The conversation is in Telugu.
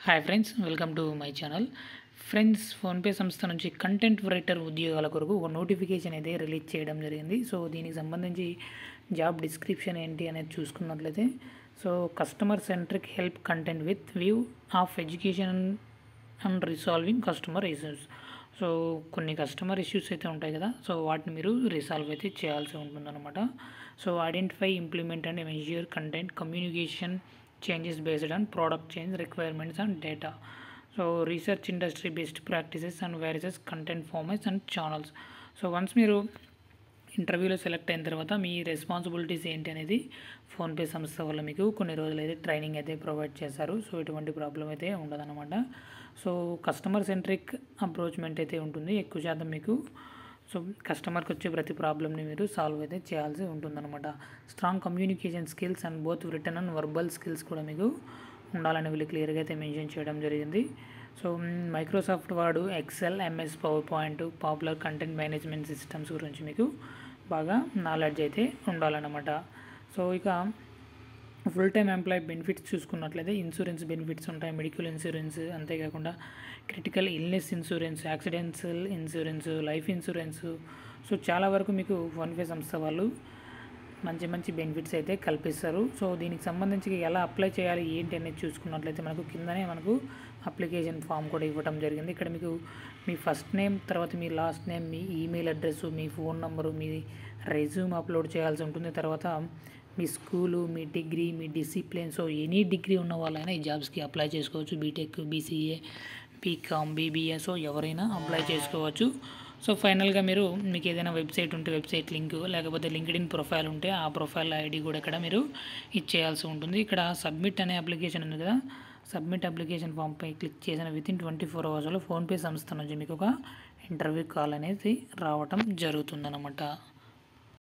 hi friends welcome to my channel friends PhonePe సంస్థ నుంచి కంటెంట్ రైటర్ ఉద్యోగాల కొరకు ఒక నోటిఫికేషన్ అయితే రిలీజ్ చేయడం జరిగింది సో దీనికి సంబంధించి జాబ్ డిస్క్రిప్షన్ ఏంటి అనేది చూసుకున్నట్లయితే so customer centric help content with view of education and resolving customer issues so కొన్ని కస్టమర్ ఇష్యూస్ అయితే ఉంటాయి కదా సో వాటిని మీరు రిసాల్వ్ అయితే చేయాల్సి ఉంటుందన్నమాట so identify implement and measure content communication changes based on product change requirements and data so research industry best practices and various content formats and channels so once మీరు ఇంటర్వ్యూలో సెలెక్ట్ అయిన తర్వాత మీ రెస్పాన్సిబిలిటీస్ ఏంటి అనేది ఫోన్పే సంస్థ వల్ల మీకు కొన్ని రోజులు అయితే ట్రైనింగ్ అయితే ప్రొవైడ్ చేశారు సో ఎటువంటి ప్రాబ్లం అయితే ఉండదన్నమాట సో కస్టమర్ సెంట్రిక్ అప్రోచ్మెంట్ అయితే ఉంటుంది ఎక్కువ శాతం మీకు సో కస్టమర్కి వచ్చే ప్రతి ప్రాబ్లమ్ని మీరు సాల్వ్ అయితే చేయాల్సి ఉంటుందన్నమాట strong communication skills and both written and verbal skills కూడా మీకు ఉండాలని వీళ్ళు క్లియర్గా అయితే మెన్షన్ చేయడం జరిగింది so Microsoft Word Excel MS PowerPoint popular content management systems గురించి మీకు బాగా నాలెడ్జ్ అయితే ఉండాలన్నమాట సో ఇక ఫుల్ టైం ఎంప్లాయ్ బెనిఫిట్స్ చూసుకున్నట్లయితే ఇన్సూరెన్స్ బెనిఫిట్స్ ఉంటాయి మెడికల్ ఇన్సూరెన్స్ అంతేకాకుండా critical illness insurance accidental insurance life insurance so చాలా వరకు మీకు ఫోన్పే సంస్థ వాళ్ళు మంచి మంచి బెనిఫిట్స్ అయితే కల్పిస్తారు సో దీనికి సంబంధించి ఎలా అప్లై చేయాలి ఏంటి అనేది చూసుకున్నట్లయితే మనకు కిందనే మనకు అప్లికేషన్ ఫామ్ కూడా ఇవ్వడం జరిగింది ఇక్కడ మీకు మీ ఫస్ట్ నేమ్ తర్వాత మీ లాస్ట్ నేమ్ మీ ఈమెయిల్ అడ్రస్ మీ ఫోన్ నెంబరు మీ రెజ్యూమ్ అప్లోడ్ చేయాల్సి ఉంటుంది తర్వాత మీ స్కూలు మీ డిగ్రీ మీ డిసిప్లిన్ సో ఎనీ డిగ్రీ ఉన్న వాళ్ళైనా ఈ జాబ్స్కి అప్లై చేసుకోవచ్చు BTech BCA BCom BBA so ఎవరైనా అప్లై చేసుకోవచ్చు సో ఫైనల్గా మీరు మీకు ఏదైనా వెబ్సైట్ ఉంటే వెబ్సైట్ లింక్ లేకపోతే లింక్డ్ ఇన్ ప్రొఫైల్ ఉంటే ఆ ప్రొఫైల్ ఐడి కూడా ఇక్కడ మీరు ఇచ్చేయాల్సి ఉంటుంది ఇక్కడ సబ్మిట్ అనే అప్లికేషన్ ఉంది కదా సబ్మిట్ అప్లికేషన్ ఫామ్పై క్లిక్ చేసిన విత్ ఇన్ ట్వంటీ ఫోర్ అవర్స్లో ఫోన్పే సంస్థ నుంచి మీకు ఒక ఇంటర్వ్యూ కాల్ అనేది రావటం జరుగుతుందన్నమాట